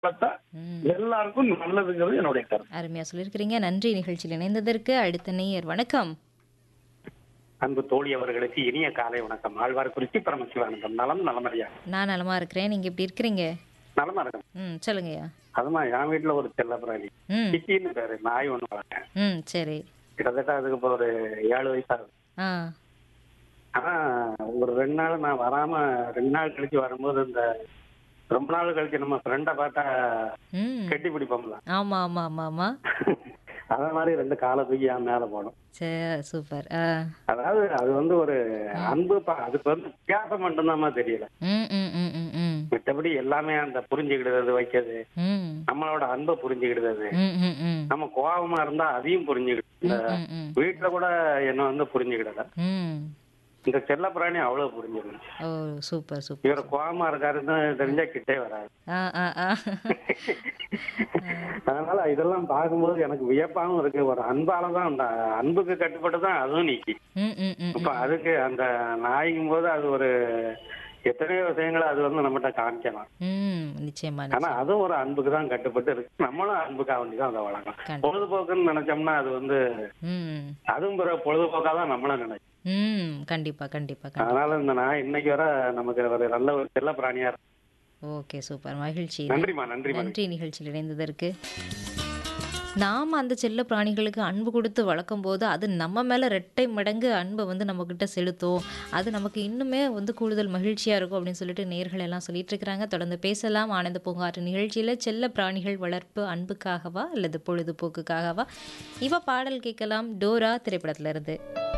வளர்த்தா ம். எல்லாருக்கும் நல்லதுங்கிறது என்னுடைய கருத்து அருமையா சொல்லியிருக்கிறீங்க நன்றி நிகழ்ச்சியில் இணைந்ததற்கு அடுத்த நேயர் வணக்கம் அன்பு தோழி அவர்களுக்கு இனிய காலை வணக்கம் ஆழ்வார் குறிச்சி பரமசிவானந்தம் நலம் நலமறியா நான் நலமா இருக்கிறேன் நீங்க எப்படி இருக்கிறீங்க நலமா இருக்கும் ம் சொல்லுங்கய்யா அதுமா என் வீட்டுல ஒரு செல்ல பிராணி ம் சிட்டின்னு பேரு நாய் ஒண்ணு வளர்த்தேன் ம் சரி கிட்டத்தட்ட அதுக்கு இப்போ ஒரு ஏழு வயசு ஆகுது ஆ ஆனா ஒரு ரெண்டு நாள் நான் வராம ரெண்டு நாள் கழிச்சு வரும்போது இந்த ரொம்ப நாள் கழிச்சு நம்ம ஃப்ரெண்டை பார்த்தா ம் கட்டி பிடிப்போம்ல ஆமா ஆமா ஆமா ஆமா அத மாதிரி ரெண்டு காலை தூக்கி என் மேல போடும் சரி சூப்பர் ஆ அதாவது அது வந்து ஒரு அன்பு பா- அதுக்கு வந்து வித்தியாசம் மட்டும்தாம்மா தெரியல ம் ம் ம் ம் ம் மற்றபடி எல்லாமே அந்த புரிஞ்சுக்கிடுறது வைக்கிறது ம் நம்மளோட அன்பை புரிஞ்சுக்கிடுறது ம் ம் ம் நம்ம கோபமா இருந்தா அதையும் புரிஞ்சுக்கிடுது இந்த ம் ம் வீட்டுல கூட என்ன வந்து புரிஞ்சுக்கிடல ம் இந்த செல்ல பிராணி அவ்வளவு புரிஞ்சுக்கணும் ஓ சூப்பர் சூப்பர் இவர் கோபமா இருக்காருன்னு தெரிஞ்சா கிட்டே வராது ஆ ஆ ஆ அதனால இதெல்லாம் பார்க்கும்போது எனக்கு வியப்பாவும் இருக்கு ஒரு அன்பால தான் அந்த அன்புக்கு கட்டுப்பட்டு தான் அதுவும் நீக்கி ம் ம் ம் இப்ப அதுக்கு அந்த நாய்க்கும் போது அது ஒரு எத்தனையோ விஷயங்களை அது வந்து நம்மகிட்ட காமிக்கலாம் ம் நிச்சயமா ஆனா நிச்சயம் அதுவும் ஒரு அன்புக்கு தான் கட்டுப்பட்டு இருக்கு நம்மளும் அன்புக்காக வேண்டி தான் அதை வளர்க்கலாம் கண்டிப்பா. பொழுதுபோக்குன்னு நினைச்சோம்னா அது வந்து ம் அதுவும் பிற பொழுதுபோக்கா தான் நம்மளும் நினைக்கும் ம் கண்டிப்பா கண்டிப்பா கண்டிப்பா அதனால இந்த நாய் இன்னைக்கு வர நமக்கு ஒரு நல்ல ஒரு செல்ல பிராணியா இருக்கு ஓகே சூப்பர் மகிழ்ச்சி நன்றிமா நன்றிமா நன்றி நிகழ்ச்சியில் இணைந்ததற்கு நாம் அந்த செல்ல பிராணிகளுக்கு அன்பு கொடுத்து வளர்க்கும் போது அது நம்ம மேலே ரெட்டை மடங்கு அன்பை வந்து நம்மக்கிட்ட செலுத்தும் அது நமக்கு இன்னுமே வந்து கூடுதல் மகிழ்ச்சியாக இருக்கும் அப்படின்னு சொல்லிட்டு நேர்கள் எல்லாம் சொல்லிட்டு இருக்கிறாங்க தொடர்ந்து பேசலாம் ஆனந்த பூங்காற்று நிகழ்ச்சியில் செல்ல பிராணிகள் வளர்ப்பு அன்புக்காகவா அல்லது பொழுதுபோக்குக்காகவா இவ பாடல் கேட்கலாம் டோரா திரைப்படத்துல இருந்து